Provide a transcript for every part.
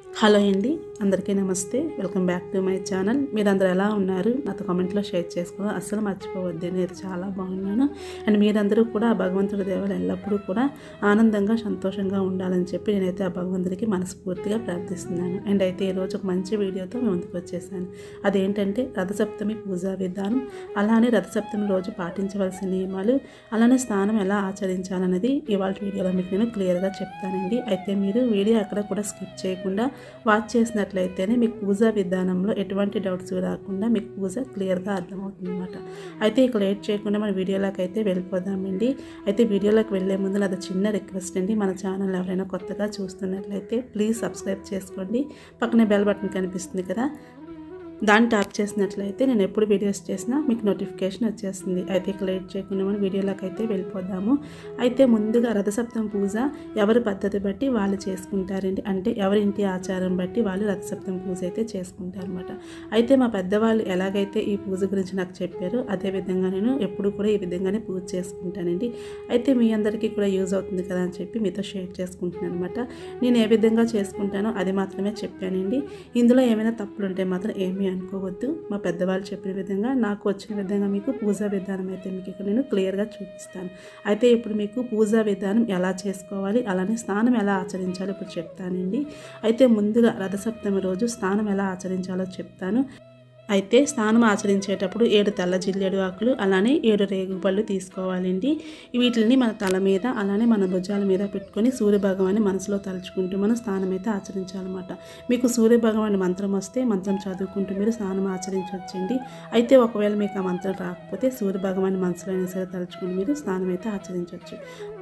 hello అండి అందరికీ నమస్తే welcome back to my channel మీరందరూ ఎలా ఉన్నారు నాతో కామెంట్లో షేర్ చేసుకోవడం అస్సలు మర్చిపోవద్దు నేను చాలా బాగున్నాను అండ్ మీరందరూ కూడా ఆ భగవంతుడి దేవాలు ఎల్లప్పుడూ కూడా ఆనందంగా సంతోషంగా ఉండాలని చెప్పి నేనైతే ఆ భగవంతుడికి మనస్ఫూర్తిగా ప్రార్థిస్తున్నాను అండ్ అయితే ఈరోజు ఒక మంచి వీడియోతో మేము ముందుకు వచ్చేసాను అదేంటంటే రథసప్తమి పూజా విధానం అలానే రథసప్తమి రోజు పాటించవలసిన నియమాలు అలానే స్నానం ఎలా ఆచరించాలన్నది ఇవాళ వీడియోలో మీకు నేను క్లియర్గా చెప్తానండి అయితే మీరు వీడియో అక్కడ కూడా స్కిప్ చేయకుండా వాచ్ చేసినట్లయితేనే మీకు పూజా విధానంలో ఎటువంటి డౌట్స్ రాకుండా మీకు పూజ క్లియర్గా అర్థమవుతుంది అనమాట అయితే ఇక లేట్ చేయకుండా మన వీడియోలోకి అయితే వెళ్ళిపోదామండి అయితే వీడియోలోకి వెళ్ళే ముందు నాది చిన్న రిక్వెస్ట్ అండి మన ఛానల్ ఎవరైనా కొత్తగా చూస్తున్నట్లయితే ప్లీజ్ సబ్స్క్రైబ్ చేసుకోండి పక్కనే బెల్ బటన్ కనిపిస్తుంది కదా దాన్ని ట్యాప్ చేసినట్లయితే నేను ఎప్పుడు వీడియోస్ చేసినా మీకు నోటిఫికేషన్ వచ్చేస్తుంది అయితే ఇక లేట్ చేయకుండా మనం వీడియోలోకి అయితే వెళ్ళిపోదాము అయితే ముందుగా రథసప్తం పూజ ఎవరి పద్ధతి బట్టి వాళ్ళు చేసుకుంటారండి అంటే ఎవరి ఇంటి ఆచారం బట్టి వాళ్ళు రథసప్తం పూజ అయితే చేసుకుంటారు అనమాట అయితే మా పెద్దవాళ్ళు ఎలాగైతే ఈ పూజ గురించి నాకు చెప్పారో అదే విధంగా నేను ఎప్పుడు కూడా ఈ విధంగానే పూజ చేసుకుంటానండి అయితే మీ అందరికీ కూడా యూజ్ అవుతుంది కదా అని చెప్పి మీతో షేర్ చేసుకుంటున్నాను అనమాట నేను ఏ విధంగా చేసుకుంటానో అది మాత్రమే చెప్పానండి ఇందులో ఏమైనా తప్పులు ఉంటే మాత్రం ఏమీ అనుకోవద్దు మా పెద్దవాళ్ళు చెప్పిన విధంగా నాకు వచ్చిన విధంగా మీకు పూజా విధానం అయితే మీకు ఇక్కడ నేను క్లియర్గా చూపిస్తాను అయితే ఇప్పుడు మీకు పూజా విధానం ఎలా చేసుకోవాలి అలానే స్నానం ఎలా ఆచరించాలో ఇప్పుడు చెప్తానండి అయితే ముందుగా రథసప్తమి రోజు స్నానం ఎలా ఆచరించాలో చెప్తాను అయితే స్నానం ఆచరించేటప్పుడు ఏడు తెల్ల జిల్లేడు ఆకులు అలానే ఏడు రేగుపళ్ళు తీసుకోవాలండి వీటిని మన తల మీద అలానే మన భుజాల మీద పెట్టుకొని సూర్య భగవాన్ని మనసులో తలుచుకుంటూ మనం స్నానం అయితే ఆచరించాలన్నమాట మీకు సూర్య భగవాని మంత్రం వస్తే మంత్రం చదువుకుంటూ మీరు స్నానం ఆచరించవచ్చండి అయితే ఒకవేళ మీకు ఆ మంత్రం రాకపోతే సూర్య భగవాని మనసులో అయినా సరే తలుచుకుని మీరు స్నానం అయితే ఆచరించవచ్చు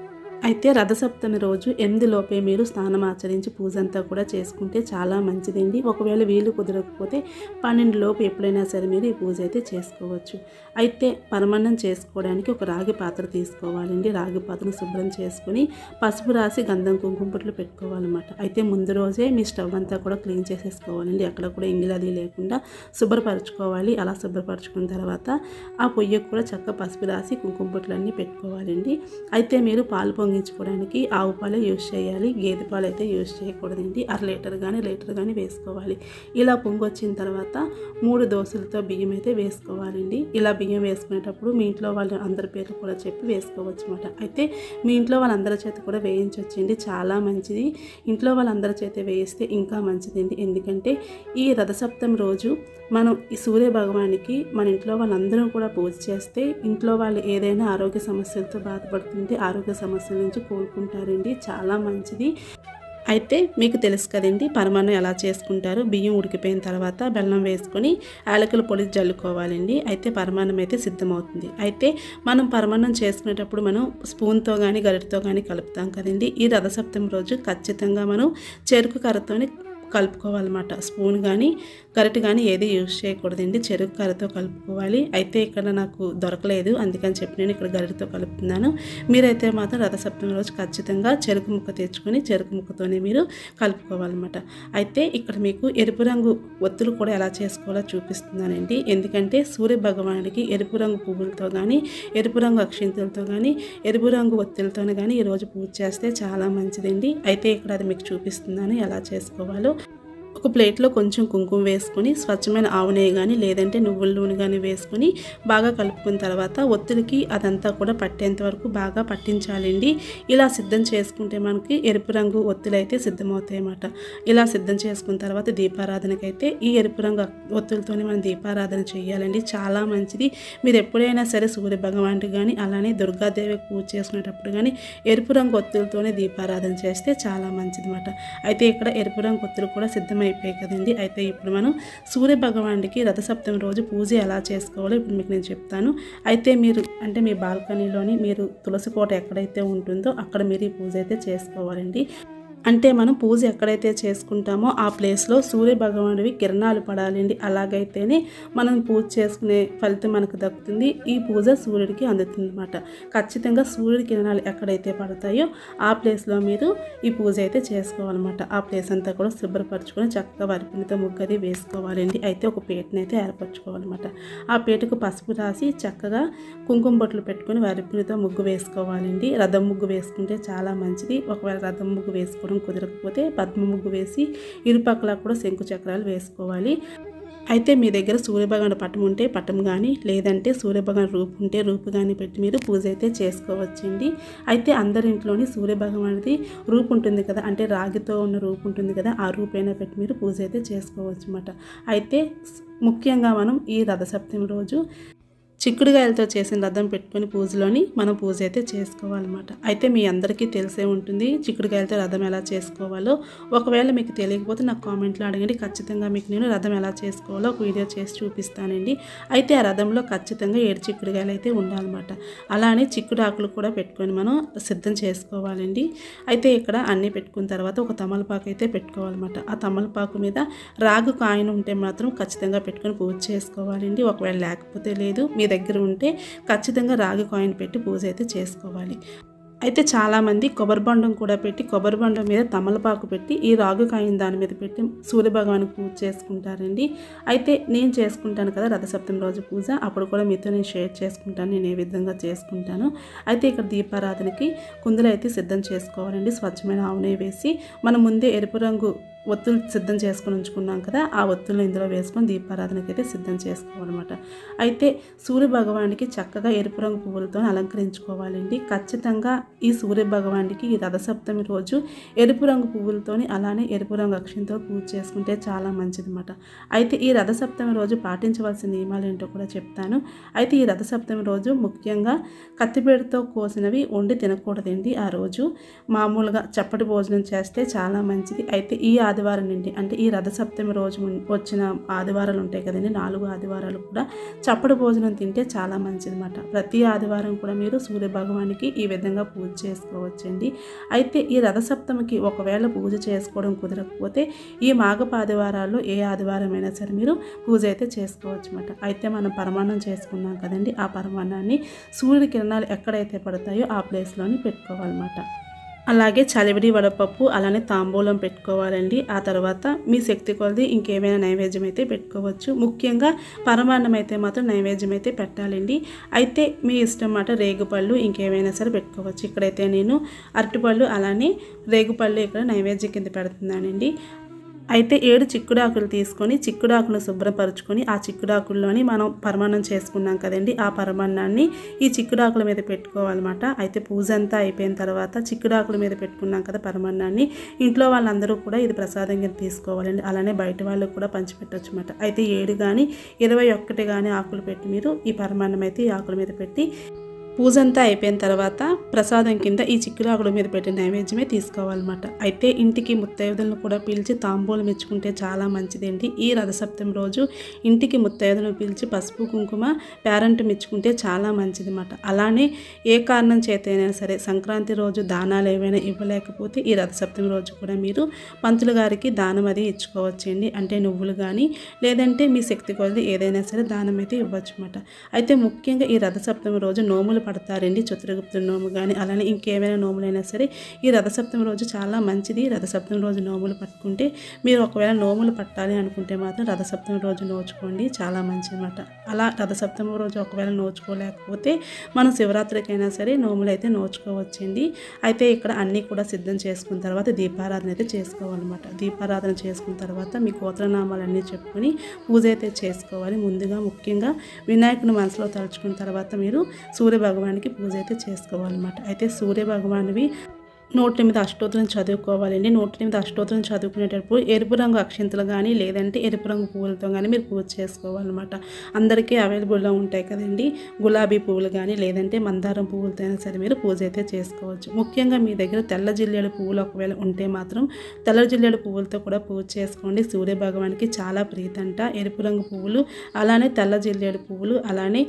అయితే రథసప్తమి రోజు ఎనిమిది లోపే మీరు స్నానం ఆచరించి పూజ అంతా కూడా చేసుకుంటే చాలా మంచిదండి ఒకవేళ వీలు కుదరకపోతే పన్నెండు లోపు ఎప్పుడైనా సరే మీరు ఈ పూజ అయితే చేసుకోవచ్చు అయితే పరమాన్నం చేసుకోవడానికి ఒక రాగి పాత్ర తీసుకోవాలండి రాగి పాత్రను శుభ్రం చేసుకుని పసుపు రాసి గంధం కుంకుమ పుట్లు పెట్టుకోవాలన్నమాట అయితే ముందు రోజే మీ స్టవ్ అంతా కూడా క్లీన్ చేసేసుకోవాలండి అక్కడ కూడా ఇంగిలి అది లేకుండా శుభ్రపరచుకోవాలి అలా శుభ్రపరచుకున్న తర్వాత ఆ పొయ్యికి కూడా చక్క పసుపు రాసి కుంకుమ పుట్లు అన్నీ పెట్టుకోవాలండి అయితే మీరు పాలు పొంగించుకోవడానికి ఆవు పాలే యూజ్ చేయాలి గేదె పాలు అయితే యూజ్ చేయకూడదండి అర లీటర్ కానీ లీటర్ కానీ వేసుకోవాలి ఇలా పొంగి వచ్చిన తర్వాత మూడు దోశలతో బియ్యం అయితే వేసుకోవాలండి ఇలా బియ్యం వేసుకునేటప్పుడు మీ ఇంట్లో వాళ్ళ అందరి పేర్లు కూడా చెప్పి వేసుకోవచ్చు అనమాట అయితే మీ ఇంట్లో వాళ్ళందరి చేత కూడా వేయించవచ్చండి చాలా మంచిది ఇంట్లో వాళ్ళందరి చేత వేయిస్తే ఇంకా మంచిదండి ఎందుకంటే ఈ రథసప్తమి రోజు మనం ఈ సూర్య భగవానికి మన ఇంట్లో వాళ్ళందరం కూడా పూజ చేస్తే ఇంట్లో వాళ్ళు ఏదైనా ఆరోగ్య సమస్యలతో బాధపడుతుంటే ఆరోగ్య సమస్యల నుంచి కోలుకుంటారండి చాలా మంచిది అయితే మీకు తెలుసు కదండి పరమాన్నం ఎలా చేసుకుంటారు బియ్యం ఉడికిపోయిన తర్వాత బెల్లం వేసుకొని యాలకుల పొడి జల్లుకోవాలండి అయితే పరమాన్నం అయితే సిద్ధమవుతుంది అయితే మనం పరమాన్నం చేసుకునేటప్పుడు మనం స్పూన్తో కానీ గరిటతో కానీ కలుపుతాం కదండి ఈ రథసప్తమి రోజు ఖచ్చితంగా మనం చెరుకు కర్రతోని కలుపుకోవాలన్నమాట స్పూన్ కానీ గరిటె కానీ ఏది యూజ్ చేయకూడదండి చెరుకు కర్రతో కలుపుకోవాలి అయితే ఇక్కడ నాకు దొరకలేదు అందుకని చెప్పి నేను ఇక్కడ గరిటెతో కలుపుతున్నాను మీరైతే మాత్రం రథసప్తమి రోజు ఖచ్చితంగా చెరుకు ముక్క తెచ్చుకొని చెరుకు ముక్కతోనే మీరు కలుపుకోవాలన్నమాట అయితే ఇక్కడ మీకు ఎరుపు రంగు ఒత్తులు కూడా ఎలా చేసుకోవాలో చూపిస్తున్నానండి ఎందుకంటే సూర్య భగవానుడికి ఎరుపు రంగు పువ్వులతో కానీ ఎరుపు రంగు అక్షింతలతో కానీ ఎరుపు రంగు ఒత్తులతో కానీ ఈరోజు పూజ చేస్తే చాలా మంచిదండి అయితే ఇక్కడ అది మీకు చూపిస్తున్నాను ఎలా చేసుకోవాలో ఒక ప్లేట్లో కొంచెం కుంకుమ వేసుకొని స్వచ్ఛమైన ఆవు నెయ్యి కానీ లేదంటే నువ్వుల నూనె కానీ వేసుకొని బాగా కలుపుకున్న తర్వాత ఒత్తిడికి అదంతా కూడా పట్టేంత వరకు బాగా పట్టించాలండి ఇలా సిద్ధం చేసుకుంటే మనకి ఎరుపు రంగు ఒత్తులు అయితే సిద్ధమవుతాయి అన్నమాట ఇలా సిద్ధం చేసుకున్న తర్వాత దీపారాధనకైతే ఈ ఎరుపు రంగు ఒత్తులతోనే మనం దీపారాధన చేయాలండి చాలా మంచిది మీరు ఎప్పుడైనా సరే సూర్య భగవానుడికి కానీ అలానే దుర్గాదేవికి పూజ చేసుకునేటప్పుడు కానీ ఎరుపు రంగు ఒత్తులతోనే దీపారాధన చేస్తే చాలా మంచిది అనమాట అయితే ఇక్కడ ఎరుపు రంగు ఒత్తులు కూడా సిద్ధమై అయిపోయాయి కదండి అయితే ఇప్పుడు మనం సూర్య భగవానుడికి రథసప్తమి రోజు పూజ ఎలా చేసుకోవాలో ఇప్పుడు మీకు నేను చెప్తాను అయితే మీరు అంటే మీ బాల్కనీలోని మీరు తులసి కోట ఎక్కడైతే ఉంటుందో అక్కడ మీరు ఈ పూజ అయితే చేసుకోవాలండి అంటే మనం పూజ ఎక్కడైతే చేసుకుంటామో ఆ ప్లేస్లో సూర్య భగవానుడివి కిరణాలు పడాలండి అలాగైతేనే మనం పూజ చేసుకునే ఫలితం మనకు దక్కుతుంది ఈ పూజ సూర్యుడికి అందుతుంది అనమాట ఖచ్చితంగా సూర్యుడి కిరణాలు ఎక్కడైతే పడతాయో ఆ ప్లేస్లో మీరు ఈ పూజ అయితే చేసుకోవాలన్నమాట ఆ ప్లేస్ అంతా కూడా శుభ్రపరచుకొని చక్కగా వరిపిండితో ముగ్గది వేసుకోవాలండి అయితే ఒక పీటని అయితే ఏర్పరచుకోవాలన్నమాట ఆ పీటకు పసుపు రాసి చక్కగా కుంకుమ బొట్లు పెట్టుకొని వరిపిండితో ముగ్గు వేసుకోవాలండి రథం ముగ్గు వేసుకుంటే చాలా మంచిది ఒకవేళ రథం ముగ్గు వేసుకోవడం చేసుకోవడం కుదరకపోతే పద్మ ముగ్గు వేసి ఇరుపక్కల కూడా శంకు చక్రాలు వేసుకోవాలి అయితే మీ దగ్గర సూర్యభగవాన్ పటం ఉంటే పటం కానీ లేదంటే సూర్యభగవాన్ రూపు ఉంటే రూపు కానీ పెట్టి మీరు పూజ అయితే చేసుకోవచ్చండి అయితే అందరి ఇంట్లోని సూర్యభగవానిది రూపు ఉంటుంది కదా అంటే రాగితో ఉన్న రూపు ఉంటుంది కదా ఆ రూపైనా పెట్టి మీరు పూజ అయితే చేసుకోవచ్చు అన్నమాట అయితే ముఖ్యంగా మనం ఈ రథసప్తమి రోజు చిక్కుడుగాయలతో చేసిన రథం పెట్టుకొని పూజలోని మనం పూజ అయితే చేసుకోవాలన్నమాట అయితే మీ అందరికీ తెలిసే ఉంటుంది చిక్కుడుగాయలతో రథం ఎలా చేసుకోవాలో ఒకవేళ మీకు తెలియకపోతే నాకు కామెంట్లో అడగండి ఖచ్చితంగా మీకు నేను రథం ఎలా చేసుకోవాలో ఒక వీడియో చేసి చూపిస్తానండి అయితే ఆ రథంలో ఖచ్చితంగా ఏడు చిక్కుడుగాయలు అయితే ఉండాలన్నమాట అలానే చిక్కుడు ఆకులు కూడా పెట్టుకొని మనం సిద్ధం చేసుకోవాలండి అయితే ఇక్కడ అన్నీ పెట్టుకున్న తర్వాత ఒక తమలపాకు అయితే పెట్టుకోవాలన్నమాట ఆ తమలపాకు మీద రాగు కాయిన్ ఉంటే మాత్రం ఖచ్చితంగా పెట్టుకొని పూజ చేసుకోవాలండి ఒకవేళ లేకపోతే లేదు మీ దగ్గర ఉంటే ఖచ్చితంగా రాగి కాయిన్ పెట్టి పూజ అయితే చేసుకోవాలి అయితే చాలామంది కొబ్బరి బండం కూడా పెట్టి కొబ్బరి బండం మీద తమలపాకు పెట్టి ఈ రాగు కాయిన్ దాని మీద పెట్టి సూర్యభగవానికి పూజ చేసుకుంటారండి అయితే నేను చేసుకుంటాను కదా రథసప్తమి రోజు పూజ అప్పుడు కూడా మీతో నేను షేర్ చేసుకుంటాను నేను ఏ విధంగా చేసుకుంటాను అయితే ఇక్కడ దీపారాధనకి కుందులు అయితే సిద్ధం చేసుకోవాలండి స్వచ్ఛమైన ఆవు నెయ్యి వేసి మనం ముందే ఎరుపు రంగు ఒత్తులు సిద్ధం చేసుకొని ఉంచుకున్నాం కదా ఆ ఒత్తులను ఇందులో వేసుకొని దీపారాధనకి అయితే సిద్ధం చేసుకోవాలన్నమాట అయితే సూర్య భగవానికి చక్కగా ఎరుపు రంగు పువ్వులతో అలంకరించుకోవాలండి ఖచ్చితంగా ఈ సూర్య భగవానికి ఈ రథసప్తమి రోజు ఎరుపు రంగు పువ్వులతోని అలానే ఎరుపు రంగు అక్షంతో పూజ చేసుకుంటే చాలా మంచిదన్నమాట అయితే ఈ రథసప్తమి రోజు పాటించవలసిన నియమాలు ఏంటో కూడా చెప్తాను అయితే ఈ రథసప్తమి రోజు ముఖ్యంగా కత్తిపేటతో కోసినవి వండి తినకూడదండి ఆ రోజు మామూలుగా చప్పటి భోజనం చేస్తే చాలా మంచిది అయితే ఈ ఆదివారం నుండి అంటే ఈ రథసప్తమి రోజు ఉన్- వచ్చిన ఆదివారాలు ఉంటాయి కదండి నాలుగు ఆదివారాలు కూడా చప్పటి భోజనం తింటే చాలా మంచిది అనమాట ప్రతి ఆదివారం కూడా మీరు సూర్య భగవానికి ఈ విధంగా పూజ చేసుకోవచ్చండి అయితే ఈ రథసప్తమికి ఒకవేళ పూజ చేసుకోవడం కుదరకపోతే ఈ మాఘపు ఆదివారాల్లో ఏ ఆదివారం అయినా సరే మీరు పూజ అయితే చేసుకోవచ్చు అనమాట అయితే మనం పరమాన్నం చేసుకున్నాం కదండి ఆ పరమాన్నాన్ని సూర్యుడి కిరణాలు ఎక్కడైతే పడతాయో ఆ ప్లేస్లోని పెట్టుకోవాలన్నమాట అలాగే చలివిడి వడపప్పు అలానే తాంబూలం పెట్టుకోవాలండి ఆ తర్వాత మీ శక్తి కొలది ఇంకేమైనా నైవేద్యం అయితే పెట్టుకోవచ్చు ముఖ్యంగా పరమాన్నం అయితే మాత్రం నైవేద్యం అయితే పెట్టాలండి అయితే మీ ఇష్టం మాట రేగుపళ్ళు ఇంకేమైనా సరే పెట్టుకోవచ్చు ఇక్కడైతే నేను అరటిపళ్ళు అలానే రేగుపళ్ళు ఇక్కడ నైవేద్యం కింద పెడుతున్నానండి అయితే ఏడు చిక్కుడాకులు తీసుకొని చిక్కుడాకును శుభ్రపరచుకొని ఆ చిక్కుడాకుల్లోని మనం పరమాన్నం చేసుకున్నాం కదండి ఆ పరమాన్నాన్ని ఈ చిక్కుడాకుల మీద పెట్టుకోవాలన్నమాట అయితే పూజ అంతా అయిపోయిన తర్వాత చిక్కుడాకుల మీద పెట్టుకున్నాం కదా పరమాన్నాన్ని ఇంట్లో వాళ్ళందరూ కూడా ఇది ప్రసాదం కింద తీసుకోవాలండి అలానే బయట వాళ్ళకు కూడా పంచిపెట్టచ్చు అనమాట అయితే ఏడు కానీ ఇరవై ఒక్కటి కానీ ఆకులు పెట్టి మీరు ఈ పరమాన్నం అయితే ఈ ఆకుల మీద పెట్టి పూజ అంతా అయిపోయిన తర్వాత ప్రసాదం కింద ఈ చిక్కులాకుల మీద పెట్టిన నైవేద్యమే తీసుకోవాలన్నమాట అయితే ఇంటికి ముత్తైదులను కూడా పిలిచి తాంబూలం ఇచ్చుకుంటే చాలా మంచిదండి ఈ రథసప్తమి రోజు ఇంటికి ముత్తైదులను పిలిచి పసుపు కుంకుమ పేరెంట్ ఇచ్చుకుంటే చాలా మంచిదన్నమాట అలానే ఏ కారణం చేతైనా సరే సంక్రాంతి రోజు దానాలు ఏవైనా ఇవ్వలేకపోతే ఈ రథసప్తమి రోజు కూడా మీరు పంతులు గారికి దానం అది ఇచ్చుకోవచ్చండి అంటే నువ్వులు కానీ లేదంటే మీ శక్తి కొలది ఏదైనా సరే దానం అయితే ఇవ్వచ్చు అనమాట అయితే ముఖ్యంగా ఈ రథసప్తమి రోజు నోములు పడతారండి చతురగుప్త నోము కానీ అలానే ఇంకేమైనా నోములైనా సరే ఈ రథసప్తమి రోజు చాలా మంచిది రథసప్తమి రోజు నోములు పట్టుకుంటే మీరు ఒకవేళ నోములు పట్టాలి అనుకుంటే మాత్రం రథసప్తమి రోజు నోచుకోండి చాలా మంచిది అనమాట అలా రథసప్తమి రోజు ఒకవేళ నోచుకోలేకపోతే మనం శివరాత్రికైనా సరే నోములు అయితే నోచుకోవచ్చండి అయితే ఇక్కడ అన్నీ కూడా సిద్ధం చేసుకున్న తర్వాత దీపారాధన అయితే చేసుకోవాలన్నమాట దీపారాధన చేసుకున్న తర్వాత మీ గోత్రనామాలన్నీ చెప్పుకొని పూజ అయితే చేసుకోవాలి ముందుగా ముఖ్యంగా వినాయకుని మనసులో తలుచుకున్న తర్వాత మీరు సూర్య భగవానికి పూజ అయితే చేసుకోవాలన్నమాట అయితే సూర్య భగవానివి నూట ఎనిమిది అష్టోత్తరం చదువుకోవాలండి నూట ఎనిమిది అష్టోత్తరం చదువుకునేటప్పుడు ఎరుపు రంగు అక్షంతలు కానీ లేదంటే ఎరుపు రంగు పువ్వులతో కానీ మీరు పూజ చేసుకోవాలన్నమాట అందరికీ అవైలబుల్లో ఉంటాయి కదండి గులాబీ పువ్వులు కానీ లేదంటే మందారం పువ్వులతో అయినా సరే మీరు పూజ అయితే చేసుకోవచ్చు ముఖ్యంగా మీ దగ్గర తెల్ల జిల్లేడు పువ్వులు ఒకవేళ ఉంటే మాత్రం తెల్ల జిల్లేడు పువ్వులతో కూడా పూజ చేసుకోండి సూర్య భగవానికి చాలా ప్రీతంట ఎరుపు రంగు పువ్వులు అలానే తెల్ల జిల్లేడు పువ్వులు అలానే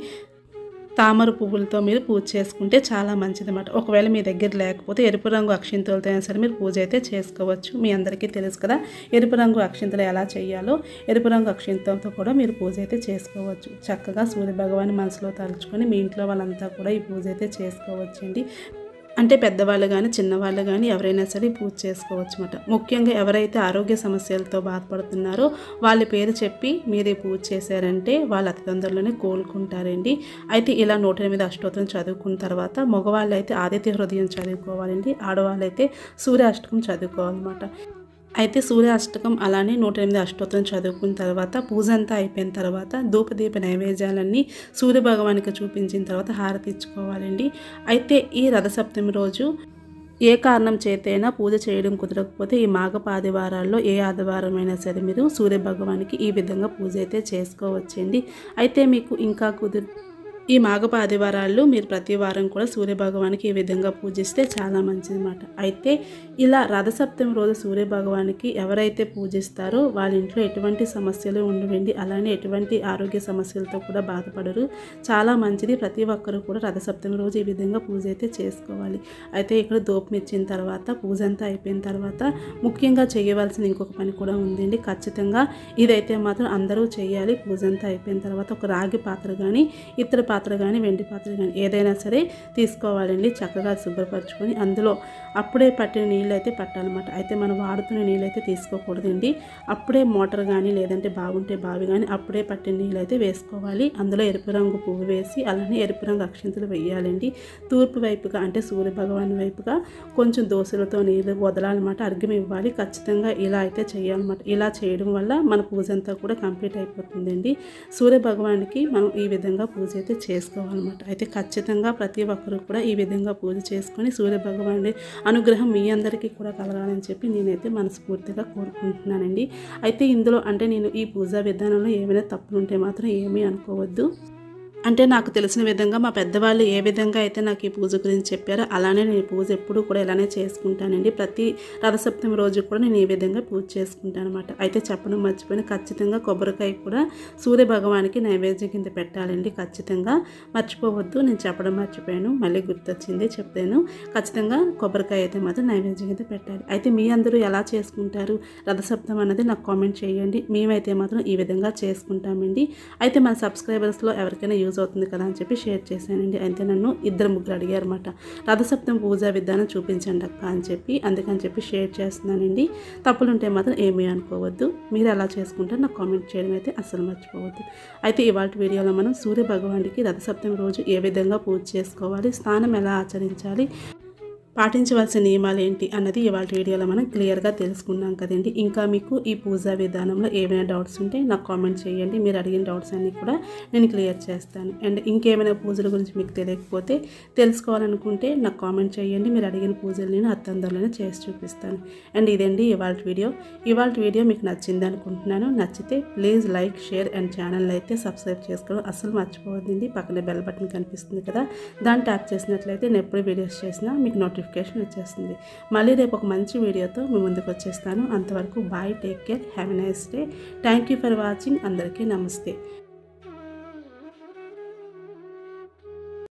తామర పువ్వులతో మీరు పూజ చేసుకుంటే చాలా మంచిదన్నమాట ఒకవేళ మీ దగ్గర లేకపోతే ఎరుపు రంగు అక్షింతలతో అయినా సరే మీరు పూజ అయితే చేసుకోవచ్చు మీ అందరికీ తెలుసు కదా ఎరుపు రంగు అక్షింతలు ఎలా చేయాలో ఎరుపు రంగు అక్షింతలతో కూడా మీరు పూజ అయితే చేసుకోవచ్చు చక్కగా సూర్య భగవాన్ మనసులో తలుచుకొని మీ ఇంట్లో వాళ్ళంతా కూడా ఈ పూజ అయితే చేసుకోవచ్చండి అంటే పెద్దవాళ్ళు కానీ చిన్నవాళ్ళు కానీ ఎవరైనా సరే పూజ చేసుకోవచ్చు అనమాట ముఖ్యంగా ఎవరైతే ఆరోగ్య సమస్యలతో బాధపడుతున్నారో వాళ్ళ పేరు చెప్పి మీరే పూజ చేశారంటే వాళ్ళు అతి తొందరలోనే కోలుకుంటారండి అయితే ఇలా నూట ఎనిమిది అష్టోత్తరం చదువుకున్న తర్వాత మగవాళ్ళు అయితే ఆదిత్య హృదయం చదువుకోవాలండి ఆడవాళ్ళు అయితే సూర్య అష్టకం చదువుకోవాలన్నమాట అయితే సూర్య అష్టకం అలానే నూట ఎనిమిది అష్టోత్తరం చదువుకున్న తర్వాత పూజ అంతా అయిపోయిన తర్వాత ధూపదీప నైవేద్యాలన్నీ సూర్య భగవానికి చూపించిన తర్వాత హారతి ఇచ్చుకోవాలండి అయితే ఈ రథసప్తమి రోజు ఏ కారణం చేతైనా పూజ చేయడం కుదరకపోతే ఈ మాఘ ఆదివారాల్లో ఏ ఆదివారం అయినా సరే మీరు సూర్య భగవానికి ఈ విధంగా పూజ అయితే చేసుకోవచ్చండి అయితే మీకు ఇంకా కుదిరి ఈ మాఘప ఆదివారాల్లో మీరు ప్రతి వారం కూడా సూర్య భగవానికి ఈ విధంగా పూజిస్తే చాలా మంచిది అన్నమాట అయితే ఇలా రథసప్తమి రోజు సూర్య భగవానికి ఎవరైతే పూజిస్తారో వాళ్ళ ఇంట్లో ఎటువంటి సమస్యలు ఉండవండి అలానే ఎటువంటి ఆరోగ్య సమస్యలతో కూడా బాధపడరు చాలా మంచిది ప్రతి ఒక్కరు కూడా రథసప్తమి రోజు ఈ విధంగా పూజ అయితే చేసుకోవాలి అయితే ఇక్కడ దూపం ఇచ్చిన తర్వాత పూజ అంతా అయిపోయిన తర్వాత ముఖ్యంగా చేయవలసిన ఇంకొక పని కూడా ఉందండి ఖచ్చితంగా ఇదైతే మాత్రం అందరూ చేయాలి పూజ అంతా అయిపోయిన తర్వాత ఒక రాగి పాత్ర కానీ ఇతర పాత్ర కానీ వెండి పాత్ర కానీ ఏదైనా సరే తీసుకోవాలండి చక్కగా శుభ్రపరచుకొని అందులో అప్పుడే పట్టిన నీళ్ళు అయితే పట్టాలన్నమాట అయితే మనం వాడుతున్న నీళ్ళు అయితే తీసుకోకూడదండి అప్పుడే మోటార్ కానీ లేదంటే బాగుంటే బావి కానీ అప్పుడే పట్టిన నీళ్ళు అయితే వేసుకోవాలి అందులో ఎరుపు రంగు పువ్వు వేసి అలానే ఎరుపు రంగు అక్షింతలు వేయాలండి తూర్పు వైపుగా అంటే సూర్య భగవాన్ వైపుగా కొంచెం దోశలతో నీళ్ళు వదలాలన్నమాట అర్ఘ్యం ఇవ్వాలి ఖచ్చితంగా ఇలా అయితే చేయాలన్నమాట ఇలా చేయడం వల్ల మన పూజ అంతా కూడా కంప్లీట్ అయిపోతుందండి సూర్య భగవానికి మనం ఈ విధంగా పూజ అయితే చేసుకోవాలన్నమాట అయితే ఖచ్చితంగా ప్రతి ఒక్కరూ కూడా ఈ విధంగా పూజ చేసుకొని సూర్య భగవానుడి అనుగ్రహం మీ అందరికీ కూడా కలగాలని చెప్పి నేనైతే మనస్ఫూర్తిగా కోరుకుంటున్నానండి అయితే ఇందులో అంటే నేను ఈ పూజా విధానంలో ఏమైనా తప్పులు ఉంటే మాత్రం ఏమీ అనుకోవద్దు అంటే నాకు తెలిసిన విధంగా మా పెద్దవాళ్ళు ఏ విధంగా అయితే నాకు ఈ పూజ గురించి చెప్పారో అలానే నేను ఈ పూజ ఎప్పుడూ కూడా ఇలానే చేసుకుంటానండి ప్రతి రథసప్తమి రోజు కూడా నేను ఈ విధంగా పూజ చేసుకుంటాను అనమాట అయితే చెప్పడం మర్చిపోయిన ఖచ్చితంగా కొబ్బరికాయ కూడా సూర్య భగవానికి నైవేద్యం కింద పెట్టాలండి ఖచ్చితంగా మర్చిపోవద్దు నేను చెప్పడం మర్చిపోయాను మళ్ళీ గుర్తొచ్చింది చెప్తాను ఖచ్చితంగా కొబ్బరికాయ అయితే మాత్రం నైవేద్యం కింద పెట్టాలి అయితే మీ అందరూ ఎలా చేసుకుంటారు రథసప్తం అన్నది నాకు కామెంట్ చేయండి మేమైతే మాత్రం ఈ విధంగా చేసుకుంటామండి అయితే మన సబ్స్క్రైబర్స్లో ఎవరికైనా యూజ్ అవుతుంది కదా అని చెప్పి షేర్ చేశానండి అయితే నన్ను ఇద్దరు ముగ్గురు అడిగారు అనమాట రథసప్తం పూజా విధానం చూపించండి అక్క అని చెప్పి అందుకని చెప్పి షేర్ చేస్తున్నానండి తప్పులుంటే మాత్రం ఏమీ అనుకోవద్దు మీరు ఎలా చేసుకుంటారో నాకు కామెంట్ చేయడం అయితే అస్సలు మర్చిపోవద్దు అయితే ఇవాళ వీడియోలో మనం సూర్య భగవానికి రథసప్తమి రోజు ఏ విధంగా పూజ చేసుకోవాలి స్నానం ఎలా ఆచరించాలి పాటించవలసిన నియమాలు ఏంటి అన్నది ఇవాళ వీడియోలో మనం క్లియర్గా తెలుసుకున్నాం కదండి ఇంకా మీకు ఈ పూజా విధానంలో ఏమైనా డౌట్స్ ఉంటే నాకు కామెంట్ చేయండి మీరు అడిగిన డౌట్స్ అన్నీ కూడా నేను క్లియర్ చేస్తాను అండ్ ఇంకేమైనా పూజల గురించి మీకు తెలియకపోతే తెలుసుకోవాలనుకుంటే నాకు కామెంట్ చేయండి మీరు అడిగిన పూజలు నేను అత్తందరలోనే చేసి చూపిస్తాను అండ్ ఇదండి ఇవాళ వీడియో ఇవాళ వీడియో మీకు నచ్చింది అనుకుంటున్నాను నచ్చితే please like share and channel అయితే సబ్స్క్రైబ్ చేసుకోవడం అస్సలు మర్చిపోవద్దండి పక్కనే బెల్ బటన్ కనిపిస్తుంది కదా దాన్ని ట్యాప్ చేసినట్లయితే నేను ఎప్పుడు వీడియోస్ చేసినా మీకు నోటిఫికేషన్ వచ్చేస్తుంది మళ్ళీ రేపు ఒక మంచి వీడియోతో మీ ముందుకు వచ్చేస్తాను అంతవరకు bye take care have a nice day thank you for watching అందరికీ నమస్తే